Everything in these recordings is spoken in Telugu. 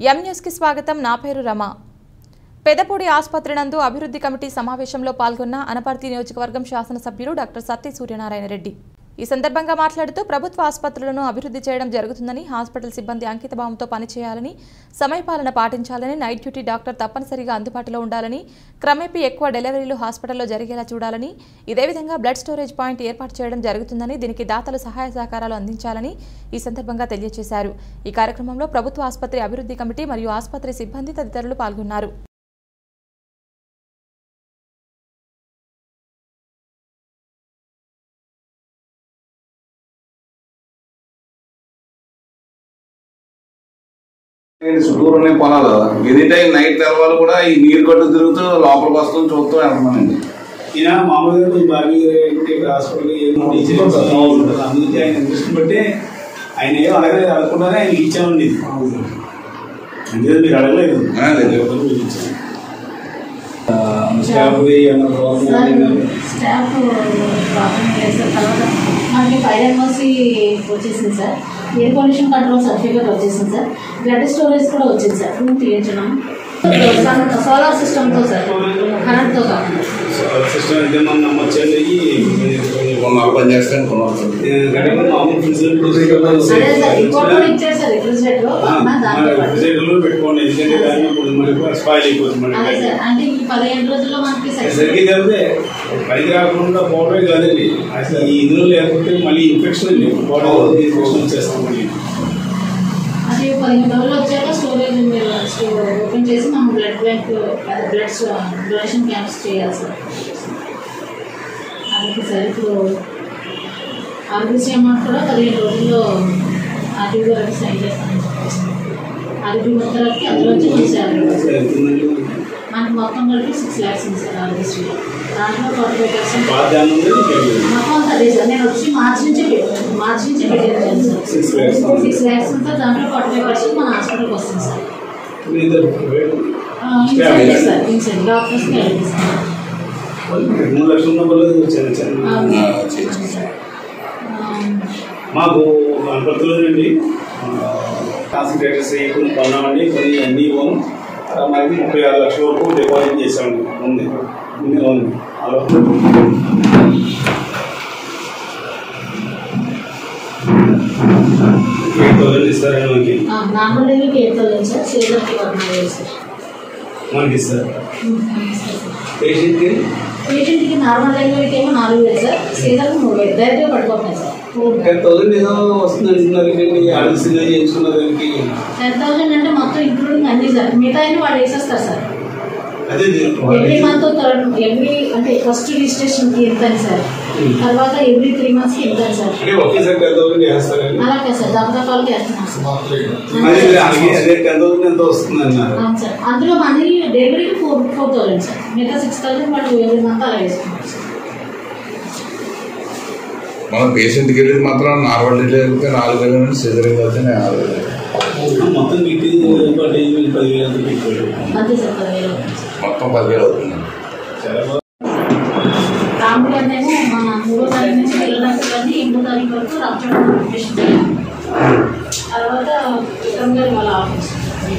ఎం న్యూస్కి స్వాగతం నా పేరు రమ పెదపూడి ఆసుపత్రి నందు అభివృద్ధి కమిటీ సమావేశంలో పాల్గొన్న అనపర్తి నియోజకవర్గం శాసనసభ్యులు డాక్టర్ సత్య సూర్యనారాయణ రెడ్డి ఈ సందర్భంగా మాట్లాడుతూ ప్రభుత్వ ఆసుపత్రులను అభివృద్ధి చేయడం జరుగుతుందని హాస్పిటల్ సిబ్బంది అంకితభావంతో పనిచేయాలని సమయపాలన పాటించాలని నైట్ డ్యూటీ డాక్టర్ తప్పనిసరిగా అందుబాటులో ఉండాలని క్రమేపీ ఎక్కువ డెలివరీలు హాస్పిటల్లో జరిగేలా చూడాలని ఇదే విధంగా బ్లడ్ స్టోరేజ్ పాయింట్ ఏర్పాటు చేయడం జరుగుతుందని దీనికి దాతలు సహాయ సహకారాలు అందించాలని ఈ సందర్భంగా తెలియజేశారు ఈ కార్యక్రమంలో ప్రభుత్వ ఆసుపత్రి అభివృద్ధి కమిటీ మరియు ఆసుపత్రి సిబ్బంది తదితరులు పాల్గొన్నారు ఏంటి చుట్టూరు ఉన్నాయి పొలాలు ఎనీ టైం నైట్ తెలవాలి కూడా ఈ నీరు కట్టు తిరుగుతూ లోపలికి వస్తుంది చూస్తూ వెళ్తున్నానండి ఈయన మామూలుగా కొంచెం బాగా హాస్పిటల్ ఏమో టీచర్ అందుకే ఆయన ఇంట్రెస్ట్ బట్టి ఆయన ఏం అడగలేదు అడగకుండానే ఆయన ఇచ్చామండి అందుకే మీరు అడగలేదు ఆ, లేదు. మీరు ఇచ్చారు. ఆ, స్టాఫ్ది ఏమన్నా ప్రాబ్లం సార్ ఉందా? స్టాఫ్ ప్రాబ్లం లేదు సార్ తర్వాత మనకి ఫైవ్ ఎంఎస్సి వచ్చేసింది sir air pollution control certificate వచ్చేసింది సార్ బ్లడ్ స్టోరేజ్ కూడా వచ్చింది సార్ రూమ్ తీయించడం సోలార్ సిస్టమ్తో సార్ కరెంట్తో కాకుండా సిస్టమ్ అయితే మనం నమ్మొచ్చండి కొన్నాళ్ళు పని చేస్తాను కొన్నాళ్ళు కానీ మామూలు అదే సార్ ఇంకోటి కూడా ఇచ్చారు సార్ రిఫ్రిజిరేటర్ దాంట్లో పాటు రిఫ్రిజిరేటర్లో పెట్టుకోండి ఎందుకంటే దాన్ని ఇప్పుడు మనకి స్పాయిల్ అయిపోతుంది అదే మనకి సార్ అంటే ఈ పదిహేను రోజుల్లో మనకి సరిగ్గా సర్టిఫికేట్ కలిపే పనికి రాకుండా పోవడమే కాదండి అసలు ఈ ఇందులో లేకపోతే మళ్ళీ ఇన్ఫెక్షన్ అండి బాడీ ఇన్ఫెక్షన్ వచ్చేస్తాం మళ్ళీ అది పదిహేను రోజులు వచ్చాక స్టోరేజ్ మీరు స్టోర్ ఓపెన్ చేసి మనం బ్లడ్ బ్యాంక్ అదే బ్లడ్ డొనేషన్ క్యాంప్స్ చేయాలి సార్ అందుకే సార్ ఇప్పుడు ఆర్బీసీ అమౌంట్ కూడా పదిహేను రోజుల్లో ఆర్టీఓ గారికి సైన్ చేస్తాను ఆర్బీ మొత్తాలకి అందులోంచి మన శాలరీ అవుతుందండి మనకి మొత్తం కలిపి సిక్స్ ల్యాక్స్ ఉంది సార్ ఆర్బీసీలో దాంట్లో ఫార్టీ ఫైవ్ పర్సెంట్ బాగా ధ్యానం ఉంది ఇంకేం మొత్తం అంతా అదే సార్ నేను వచ్చి మార్చి నుంచే పెట్టాను మార్చి నుంచే పెట్టాను sir Six lakhs. Six lakhs ఉంటే దాంట్లో ఫార్టీ ఫైవ్ పర్సెంట్ మన హాస్పిటల్కి వస్తుంది సార్ లేదు ఇద్దరు ఇన్సెంటివ్ సార్ ఇన్సెంటివ్ డాక్టర్స్కి వెళ్ళండి సార్ మూడు లక్షల రూపాయలు చిన్న చిన్న అవును సార్ మాకు అనపర్తిలోనండి కాన్సన్ట్రేటర్స్ కొన్ని కొన్నామండి కొన్ని అన్నీ ఇవ్వము ఆ, మనకి ముప్పై ఆరు లక్షల వరకు డిపాజిట్ చేసామండి ఉంది ఉంది ఉంది హలో ఎయిట్ థౌసండ్ ఇస్తారండి మనకి నార్మల్ డెలివరీకి ఎయిట్ థౌసండ్ సార్ సీజన్కి పద్నాలుగు వేలు సార్ మనకి ఇస్తారు ఇస్తారు సార్ పేషెంట్కి పేషెంట్కి నార్మల్ డెలివరీకి ఏమో నాలుగు వేలు సార్ సీజన్కి మూడు వేలు డైరెక్ట్గా పట్టుకుంటున్నాయి సార్ టెన్ థౌసండ్ ఏదో వస్తుంది అంటున్నారు ఏంటండి ఆర్డర్స్గా చేయించుకున్న దానికి టెన్ థౌసండ్ అంటే మొత్తం ఇంక్లూడింగ్ అన్నీ సార్ మిగతా అన్ని వాళ్ళు వేసేస్తారు సార్ అదే ఎవ్రీ మంత్ థర్డ్ ఎవ్రీ అంటే ఫస్ట్ రిజిస్ట్రేషన్కి ఎంత అని సార్ తర్వాత ఎవ్రీ త్రీ మంత్స్కి ఎంత అని సార్ అంటే ఒకేసారి టెన్ థౌసండ్ వేస్తారండి అలాగే సార్ దప్పదప్పాలకి వేస్తున్నాం సార్ అదే అలాగే అదే టెన్ థౌసండ్ ఎంత వస్తుంది అన్నారు అవును సార్ అందులో మనీ డెలివరీకి ఫోర్ ఫోర్ థౌసండ్ సార్ మిగతా సిక్స్ థౌసండ్ వాళ్ళు ఎవ్రీ మంత్ అలా వేసుకున్నారు సార్ మన పేషెంట్కి వెళ్ళేది మాత్రం నార్మల్ డెలివరీకి నాలుగు వేల నుండి సిజరింగ్ అయితే ఆరు వేలు మొత్తం మీటింగ్ పదివేలు పదివేలు అంత పెట్టుకోలేదు అంతే సార్ పదివేలు అవుతుంది సార్. మొత్తం పదివేలు అవుతుంది చాలా బాగా రాముడు గారినేమో మన మూడో తారీఖు నుంచి వెళ్ళడానికి కానీ ఎనిమిదో తారీఖు వరకు రామచంద్ర అడ్మిషన్ చేయాలి తర్వాత విక్రమ్ గారి వాళ్ళ ఆఫీస్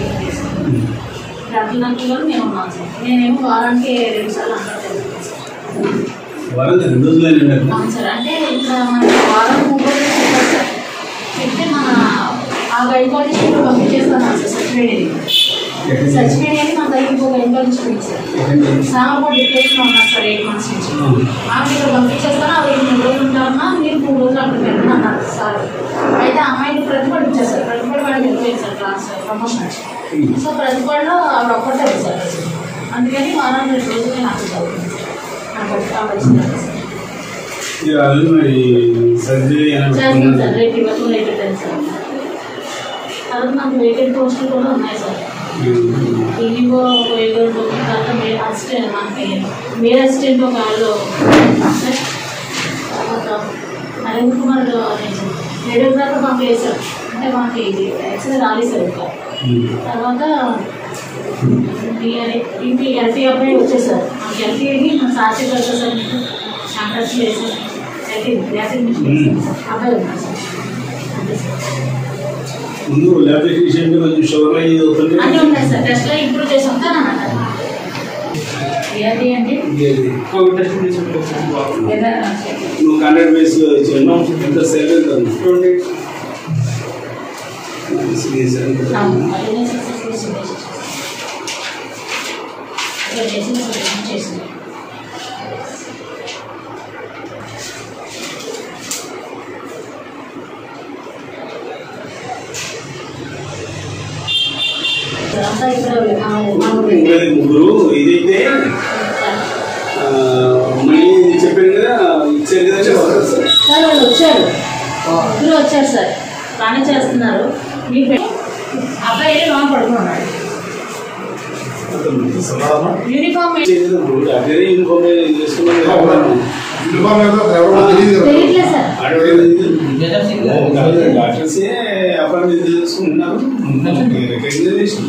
రాత్రి కూడా మేము ఉన్నాం సార్ నేనేమో వారానికి రెండు సార్లు అంటాను సార్ వారం రెండు రోజులేనండి అక్కడ అవును సార్ అంటే ఇక్కడ మనకి వారం మూడు రోజులు చెప్పారు సార్ చెప్తే మన ఆ గైడ్ కాలేజ్ పంపించేస్తాను సార్ సర్టిఫికేట్ సర్టిఫికేట్ అని మన దగ్గర ఇంకో గైడ్ కాలేజ్ ఉంది సార్ సామర్పూర్ డిప్రెషన్ ఉన్నారు సార్ ఎయిట్ మంత్స్ నుంచి ఆమె ఇక్కడ పంపించేస్తాను అవి మూడు రోజులు ఉంటారన్నా మీరు మూడు రోజులు అక్కడ పెట్టండి అన్నారు సార్ అయితే ఆ అమ్మాయిని ప్రతిపడి ఇచ్చారు సార్ ప్రతిపడి వాడికి వెళ్ళిపోయింది సార్ ట్రాన్స్ఫర్ ప్రమోషన్ వచ్చి సో ప్రతిపడిలో ఆవిడ ఒక్కటే ఉంది సార్ అందుకని వారం రెండు రోజులు నాకు చదువుతుంది సార్ నాకు ఆవిడ వచ్చిందండి సార్ ఇక అది మరి సర్జరీ అని చేస్తాం సార్ పెట్టుకున్నారు. రేపు ఇవ్వకు రేపు పెట్టండి సార్ తర్వాత మనకు వేకెంట్ పోస్టులు కూడా ఉన్నాయి సార్ ఈవో ఒక ఏదో తర్వాత మేల్ అసిస్టెంట్ మనకి మేల్ అసిస్టెంట్ ఒక వాళ్ళు సార్ తర్వాత నరేంద్ర కుమార్ రేడియోగ్రాఫర్ మాకు లేదు సార్ అంటే మాకు ఇది ఎక్స్రే రాలేదు సార్ ఇంకా తర్వాత ఇంటి ఎల్టీ అబ్బాయి వచ్చేసారు మాకు ఎల్టీని మన సాక్షి కదా సార్ మీకు కాంటాక్ట్ చేసి ఎల్టీ గ్యాస్ అబ్బాయి ఉన్నారు సార్ ముందు ల్యాబ్ టెక్నీషియన్ కొంచెం షుగర్ ఇది అవుతుంది అన్నీ ఉన్నాయి సార్ టెస్ట్లో ఇంప్రూవ్ చేసి వస్తానన్నారు ఏది అంటే ఏదైనా నువ్వు హండ్రెడ్ బేస్ లో ఇచ్చాను ఎంత సేల్ అవుతుంది అవును, అదే సక్సెస్ఫుల్ సిగ్నేచర్ ఇక్కడ చేసిన సొల్యూషన్ చేసింది అంతా ఇక్కడ ఆ, మామూలు ఉండేది ముగ్గురు ఇదైతే ఆ, మళ్ళీ చెప్పాను కదా ఇచ్చారు కదా చెప్పారు సార్ సార్ వాళ్ళు వచ్చారు ఇద్దరు వచ్చారు సార్ బాగానే చేస్తున్నారు మీ పె- అబ్బాయి వెళ్ళి లోన్ పడుకున్నాడు యూనిఫామ్ అదే యూనిఫామ్ చేసుకున్నాను తెలియట్లేదు సార్ డాక్టర్స్ అపాయింట్మెంట్ చేసుకుంటున్నారు రికగ్నైజేషన్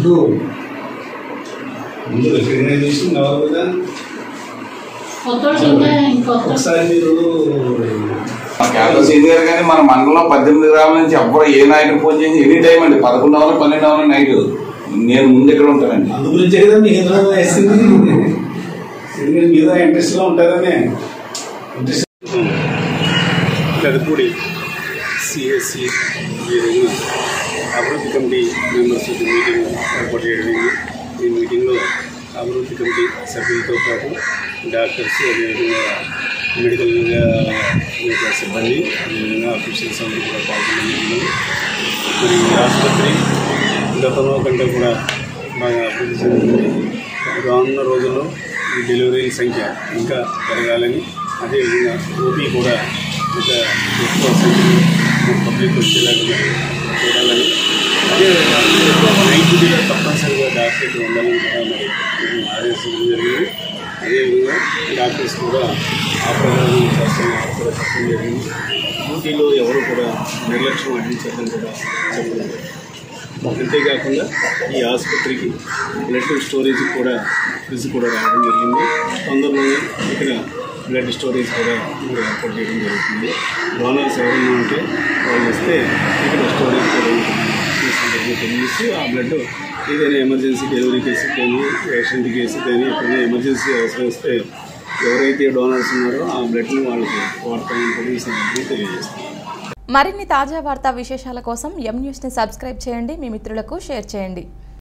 ముందు రికగ్నైజేషన్ కావాలి కదా కొత్త వాళ్ళకి ఇంకా ఇంకొత్త ఒకసారి మీరు మన క్యాంపస్ సీనియర్ కానీ మన మండలంలో పద్దెనిమిది గ్రాముల నుంచి ఎవ్వరు ఏ నాయకుడు ఫోన్ చేసి ఎనీ టైం అండి పదకొండు అవర్లు పన్నెండు అవర్లు నైట్ నేను ముందు ఇక్కడ ఉంటానండి అందు గురించే కదా మీ ఏదో వేసింది ఎందుకంటే మీద ఇంట్రెస్ట్ లో ఉంటారనే ఇంట్రెస్ట్ పెదపూడి సిఎస్సి ఈ రోజున అభివృద్ధి కమిటీ మెంబర్స్ మీటింగ్ ఏర్పాటు చేయడం జరిగింది. ఈ మీటింగ్లో అభివృద్ధి కమిటీ సభ్యులతో పాటు డాక్టర్స్ అదేవిధంగా మెడికల్ మిగతా సిబ్బంది అదేవిధంగా అఫీషియల్స్ అందరూ కూడా పాల్గొనడం జరిగింది మరి ఈ ఆసుపత్రి గతంలో కంటే కూడా బాగా అభివృద్ధి చెందుతుంది రానున్న రోజుల్లో ఈ డెలివరీల సంఖ్య ఇంకా పెరగాలని అదేవిధంగా ఓపీ కూడా ఇంకా ఎక్కువ సంఖ్యలో పబ్లిక్ వచ్చేలాగా చూడాలని అదేవిధంగా నైట్ డ్యూటీలో తప్పనిసరిగా డాక్టర్ ఉండాలని కూడా మరి మేము ఆదేశించడం జరిగింది అదేవిధంగా డాక్టర్స్ కూడా ఆ ప్రకారం చేస్తున్నారు కూడా చెప్పడం జరిగింది డ్యూటీలో ఎవరు కూడా నిర్లక్ష్యం వహించదని కూడా చెప్పడం జరిగింది అంతేకాకుండా ఈ ఆసుపత్రికి బ్లడ్ స్టోరేజ్ కూడా ఫ్రిడ్జ్ కూడా రావడం జరిగింది తొందరలోనే ఇక్కడ బ్లడ్ స్టోరేజ్ కూడా ఇక్కడ ఏర్పాటు చేయడం జరుగుతుంది డోనర్స్ ఎవరైనా ఉంటే వాళ్ళు వస్తే ఇక్కడ స్టోరేజ్ కూడా ఉంటుంది ఈ సందర్భంగా తెలియజేస్తూ ఆ బ్లడ్ ఏదైనా ఎమర్జెన్సీ డెలివరీ కేసు కానీ యాక్సిడెంట్ కేసు కానీ ఎక్కడైనా ఎమర్జెన్సీ అవసరం వస్తే ఎవరైతే డోనర్స్ ఉన్నారో ఆ బ్లడ్ని వాళ్ళకి వాడతామని కూడా ఈ సందర్భంగా తెలియజేస్తాం మరిన్ని తాజా వార్తా విశేషాల కోసం ఎం న్యూస్ని సబ్స్క్రైబ్ చేయండి మీ మిత్రులకు షేర్ చేయండి